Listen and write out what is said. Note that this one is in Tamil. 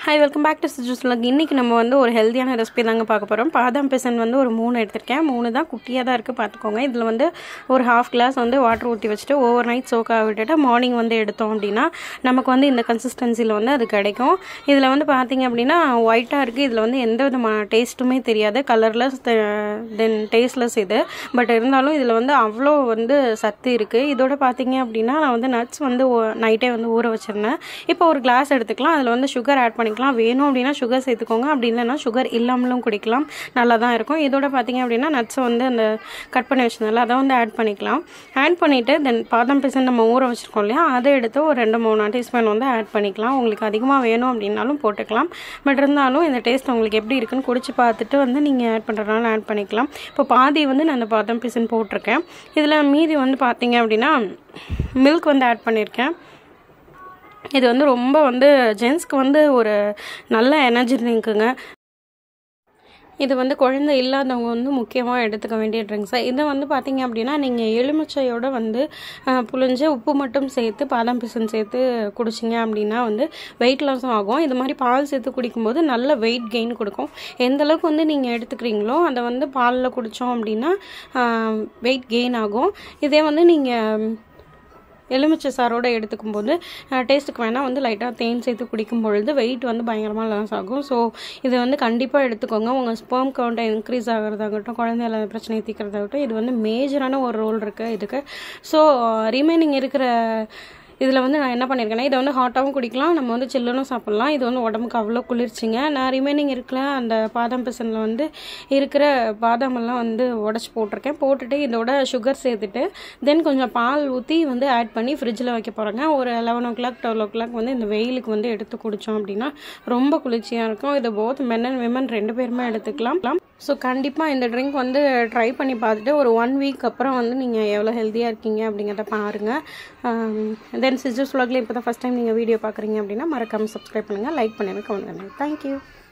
hi welcome back to juice luck இன்றைக்கி நம்ம வந்து ஒரு ஹெல்த்தியான ரெசிபி தாங்க பார்க்க போகிறோம் பாதாம் பிசன் வந்து ஒரு மூணு எடுத்திருக்கேன் மூணு தான் குட்டியாக தான் இருக்குது பார்த்துக்கோங்க இதில் வந்து ஒரு ஹாஃப் கிளாஸ் வந்து வாட்டர் ஊற்றி வச்சுட்டு ஓவர் நைட் சோக்காக விட்டுட்டு மார்னிங் வந்து எடுத்தோம் அப்படின்னா நமக்கு வந்து இந்த கன்சிஸ்டன்சியில் வந்து அது கிடைக்கும் இதில் வந்து பார்த்தீங்க அப்படின்னா ஒயிட்டாக இருக்குது இதில் வந்து எந்த விதமான டேஸ்ட்டுமே தெரியாது கலர்லெஸ் தென் டேஸ்ட்லெஸ் இது பட் இருந்தாலும் இதில் வந்து அவ்வளோ வந்து சத்து இருக்குது இதோட பார்த்தீங்க அப்படின்னா நான் வந்து நட்ஸ் வந்து நைட்டே வந்து ஊற வச்சுருந்தேன் இப்போ ஒரு கிளாஸ் எடுத்துக்கலாம் அதில் வந்து சுகர் ஆட் பண்ணிக்கலாம் வேணும் அப்படின்னா சுகர் சேர்த்துக்கோங்க அப்படி இல்லைன்னா சுகர் இல்லாமலும் குடிக்கலாம் நல்லா தான் இருக்கும் இதோட பார்த்தீங்க அப்படின்னா நட்ஸை வந்து அந்த கட் பண்ணி வச்சிருந்தால அதை வந்து ஆட் பண்ணிக்கலாம் ஆட் பண்ணிவிட்டு தென் பாதாம் பிசன் நம்ம ஊற வச்சுருக்கோம் இல்லையா அதை எடுத்து ஒரு ரெண்டு மூணு டீஸ்பூன் வந்து ஆட் பண்ணிக்கலாம் உங்களுக்கு அதிகமாக வேணும் அப்படின்னாலும் போட்டுக்கலாம் பட் இருந்தாலும் இந்த டேஸ்ட் உங்களுக்கு எப்படி இருக்குன்னு குடிச்சு பார்த்துட்டு வந்து நீங்கள் ஆட் பண்ணுறதுனால ஆட் பண்ணிக்கலாம் இப்போ பாதி வந்து நான் அந்த பாதாம் பிசன் போட்டிருக்கேன் இதில் மீதி வந்து பார்த்தீங்க அப்படின்னா மில்க் வந்து ஆட் பண்ணியிருக்கேன் இது வந்து ரொம்ப வந்து ஜென்ஸ்க்கு வந்து ஒரு நல்ல எனர்ஜி ட்ரிங்க்குங்க இது வந்து குழந்தை இல்லாதவங்க வந்து முக்கியமாக எடுத்துக்க வேண்டிய ட்ரிங்க்ஸை இதை வந்து பார்த்தீங்க அப்படின்னா நீங்கள் எலுமிச்சையோட வந்து புழிஞ்சு உப்பு மட்டும் சேர்த்து பாதாம் பிசன் சேர்த்து குடிச்சிங்க அப்படின்னா வந்து வெயிட் லாஸும் ஆகும் இது மாதிரி பால் சேர்த்து குடிக்கும்போது நல்ல வெயிட் கெயின் கொடுக்கும் எந்த அளவுக்கு வந்து நீங்கள் எடுத்துக்கிறீங்களோ அதை வந்து பாலில் குடித்தோம் அப்படின்னா வெயிட் கெயின் ஆகும் இதே வந்து நீங்கள் எலுமிச்சை சாரோடு எடுத்துக்கும் போது டேஸ்ட்டுக்கு வேணால் வந்து லைட்டாக தேன் சேர்த்து குடிக்கும் பொழுது வெயிட் வந்து பயங்கரமாக லாஸ் ஆகும் ஸோ இது வந்து கண்டிப்பாக எடுத்துக்கோங்க உங்கள் ஸ்பேம் கவுண்ட்டை இன்க்ரீஸ் ஆகிறதாகட்டும் குழந்தை இல்லாத பிரச்சனையை தீர்க்கிறதாகட்டும் இது வந்து மேஜரான ஒரு ரோல் இருக்குது இதுக்கு ஸோ ரிமைனிங் இருக்கிற இதில் வந்து நான் என்ன பண்ணியிருக்கேன்னா இதை வந்து ஹாட்டாகவும் குடிக்கலாம் நம்ம வந்து சில்லுனும் சாப்பிட்லாம் இது வந்து உடம்புக்கு அவ்வளோ குளிர்ச்சிங்க நான் ரிமைனிங் இருக்கிற அந்த பாதாம் பிசனில் வந்து இருக்கிற பாதாமெல்லாம் வந்து உடச்சி போட்டிருக்கேன் போட்டுட்டு இதோட சுகர் சேர்த்துட்டு தென் கொஞ்சம் பால் ஊற்றி வந்து ஆட் பண்ணி ஃப்ரிட்ஜில் வைக்க போகிறேங்க ஒரு eleven o'clock twelve o'clock வந்து இந்த வெயிலுக்கு வந்து எடுத்து குடித்தோம் அப்படின்னா ரொம்ப குளிர்ச்சியாக இருக்கும் இது போத் மென் அண்ட் விமன் ரெண்டு பேருமே எடுத்துக்கலாம் ஸோ கண்டிப்பாக இந்த ட்ரிங்க் வந்து ட்ரை பண்ணி பார்த்துட்டு ஒரு ஒன் வீக் அப்புறம் வந்து நீங்கள் எவ்வளோ ஹெல்த்தியாக இருக்கீங்க அப்படிங்கிறத பாருங்கள் தென் சிஸ்டர்ஸ் vlogல இப்போ தான் ஃபஸ்ட் டைம் நீங்கள் வீடியோ பார்க்குறீங்க அப்படின்னா மறக்காமல் சப்ஸ்கிரைப் பண்ணுங்கள் லைக் பண்ணுங்கள் கமெண்ட் பண்ணுங்கள் தேங்க்யூ